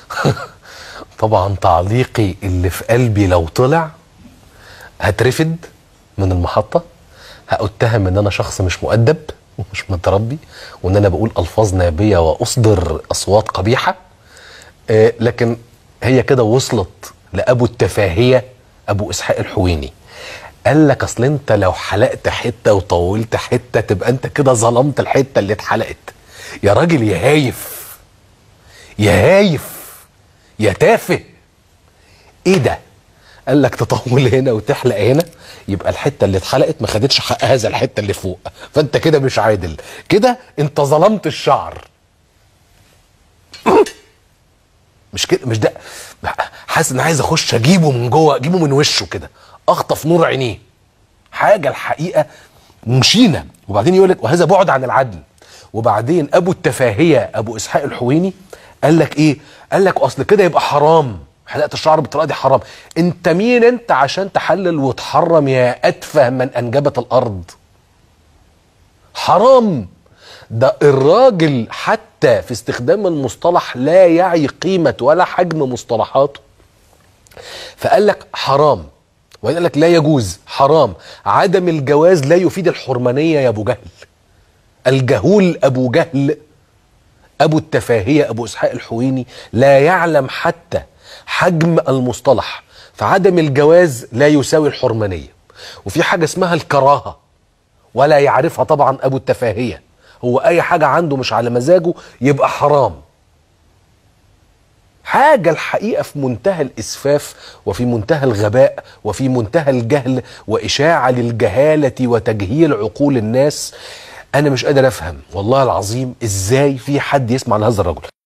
طبعا تعليقي اللي في قلبي لو طلع هترفد من المحطة هأتهم ان انا شخص مش مؤدب ومش متربي وان انا بقول الفاظ نابية واصدر اصوات قبيحة آه لكن هي كده وصلت لابو التفاهية ابو اسحاق الحويني قال لك اصل انت لو حلقت حتة وطولت حتة تبقى انت كده ظلمت الحتة اللي اتحلقت يا راجل يا هايف يا هايف يا تافه ايه ده قال لك تطول هنا وتحلق هنا يبقى الحته اللي اتحلقت ما خدتش حق هذا الحته اللي فوق فانت كده مش عادل كده انت ظلمت الشعر مش كده مش ده حاسس ان عايز اخش اجيبه من جوه اجيبه من وشه كده اخطف نور عينيه حاجه الحقيقه مشينه وبعدين يقول لك وهذا بعد عن العدل وبعدين ابو التفاهيه ابو اسحاق الحويني قال لك ايه قال لك اصل كده يبقى حرام حلقه الشعر بالطريقه دي حرام انت مين انت عشان تحلل وتحرم يا اتفه من انجبت الارض حرام ده الراجل حتى في استخدام المصطلح لا يعي قيمه ولا حجم مصطلحاته فقال لك حرام وقال قال لك لا يجوز حرام عدم الجواز لا يفيد الحرمانيه يا ابو جهل الجهول ابو جهل ابو التفاهيه ابو اسحاق الحويني لا يعلم حتى حجم المصطلح فعدم الجواز لا يساوي الحرمانيه وفي حاجه اسمها الكراهه ولا يعرفها طبعا ابو التفاهيه هو اي حاجه عنده مش على مزاجه يبقى حرام حاجة الحقيقة في منتهى الإسفاف وفي منتهى الغباء وفي منتهى الجهل وإشاعة للجهالة وتجهيل عقول الناس أنا مش قادر أفهم والله العظيم إزاي في حد يسمع لهذا الرجل